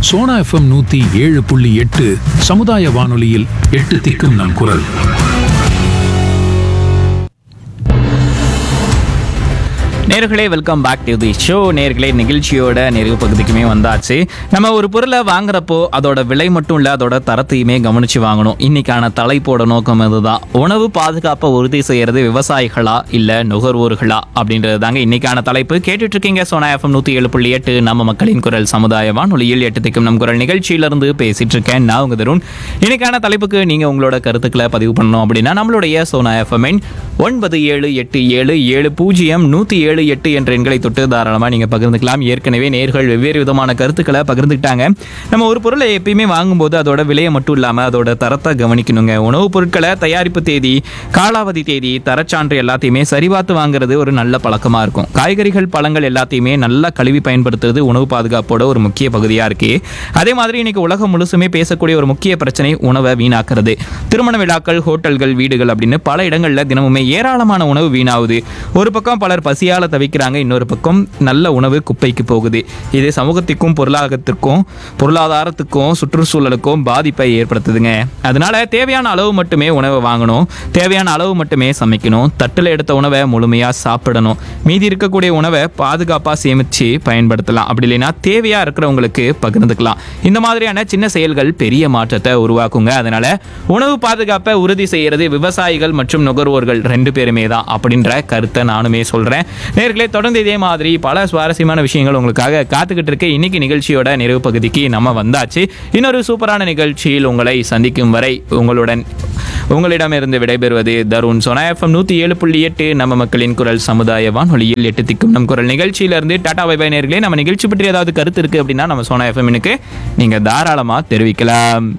Sona FM நூத்தி ஏழு புள்ளி எட்டு சமுதாய வானொலியில் எட்டு திக்கும் நம் குரல் நேர்களே welcome back to the show நேர்களே நிகழ்ச்சியோட நிறைவு பகுதிக்குமே வந்தாச்சு நம்ம ஒரு பொருளை வாங்குறப்போ அதோட விலை மட்டும் இல்லை அதோட தரத்தையுமே கவனிச்சு வாங்கணும் இன்னைக்கான தலைப்போட நோக்கம் இதுதான் உணவு பாதுகாப்பை உறுதி செய்யறது விவசாயிகளா இல்லை நுகர்வோர்களா அப்படின்றது தாங்க இன்னைக்கான தலைப்பு கேட்டுட்டு இருக்கீங்க சோனா எஃப்எம் நூற்றி ஏழு புள்ளி எட்டு நம்ம மக்களின் குரல் சமுதாய வானொலியில் எட்டு திக்கும் நம் குரல் நிகழ்ச்சியிலிருந்து பேசிட்டு இருக்கேன் நான் உங்க தருண் இன்னைக்கான தலைப்புக்கு நீங்க உங்களோட கருத்துக்களை பதிவு பண்ணணும் அப்படின்னா நம்மளுடைய சோனா எஃப்எம் ஒன்பது ஏழு எட்டு ஏழு ஏழு பூஜ்ஜியம் நூற்றி ஏழு எட்டு என்ற எண்களை தொட்டு தாராளமாக நீங்கள் பகிர்ந்துக்கலாம் ஏற்கனவே நேர்கள் வெவ்வேறு விதமான கருத்துக்களை பகிர்ந்துக்கிட்டாங்க நம்ம ஒரு பொருளை எப்பயுமே வாங்கும்போது அதோட விலையை மட்டும் இல்லாமல் அதோட தரத்தை கவனிக்கணுங்க உணவுப் பொருட்களை தயாரிப்பு தேதி காலாவதி தேதி தரச்சான்று எல்லாத்தையுமே சரிபார்த்து வாங்குறது ஒரு நல்ல பழக்கமாக இருக்கும் காய்கறிகள் பழங்கள் எல்லாத்தையுமே நல்லா கழுவி பயன்படுத்துறது உணவு பாதுகாப்போட ஒரு முக்கிய பகுதியாக இருக்கு அதே மாதிரி இன்னைக்கு உலகம் முழுசுமே பேசக்கூடிய ஒரு முக்கிய பிரச்சனை உணவை வீணாக்குறது திருமண விழாக்கள் ஹோட்டல்கள் வீடுகள் அப்படின்னு பல இடங்கள்ல தினமுமே ஏராளமான உணவு வீணாகுது ஒரு பக்கம் பலர் பசியால தவிக்கிறாங்க இன்னொரு பக்கம் நல்ல உணவு குப்பைக்கு போகுது இது சமூகத்திற்கும் பொருளாதாரத்திற்கும் பொருளாதாரத்துக்கும் சுற்றுச்சூழலுக்கும் பாதிப்பை ஏற்படுத்துதுங்க அதனால தேவையான அளவு மட்டுமே உணவை வாங்கணும் தேவையான அளவு மட்டுமே சமைக்கணும் தட்டில் எடுத்த உணவை முழுமையாக சாப்பிடணும் மீதி இருக்கக்கூடிய உணவை பாதுகாப்பாக சேமித்து பயன்படுத்தலாம் அப்படி இல்லைன்னா தேவையாக இருக்கிறவங்களுக்கு பகிர்ந்துக்கலாம் இந்த மாதிரியான சின்ன செயல்கள் பெரிய மாற்றத்தை உருவாக்குங்க அதனால உணவு பாதுகாப்பை உறுதி செய்யறது விவசாயிகள் மற்றும் நுகர்வோர்கள் ரெண்டு பேருமே தான் அப்படின்ற கருத்தை நானுமே சொல்றேன் நேர்களே தொடர்ந்து இதே மாதிரி பல சுவாரஸ்யமான விஷயங்கள் உங்களுக்காக காத்துக்கிட்டு இருக்கு இன்னைக்கு நிகழ்ச்சியோட நிறைவு பகுதிக்கு நம்ம வந்தாச்சு இன்னொரு சூப்பரான நிகழ்ச்சியில் உங்களை சந்திக்கும் வரை உங்களுடன் உங்களிடமிருந்து விடைபெறுவது தருண் சோனா எஃப்எம் நூற்றி ஏழு புள்ளி எட்டு நம்ம மக்களின் குரல் சமுதாய வானொலியில் எட்டு திக்கும் நம் குரல் நிகழ்ச்சியிலிருந்து டாடா பை பை நேர்களே நம்ம நிகழ்ச்சி பற்றி ஏதாவது கருத்து இருக்கு அப்படின்னா நம்ம சோனா எஃப்எம்னுக்கு நீங்கள் தாராளமாக தெரிவிக்கலாம்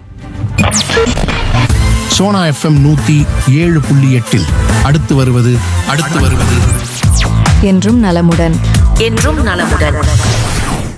சோனா எஃப்எம் நூத்தி ஏழு புள்ளி எட்டில் அடுத்து வருவது அடுத்து வருவது என்றும் நலமுடன் என்றும் நலமுடன்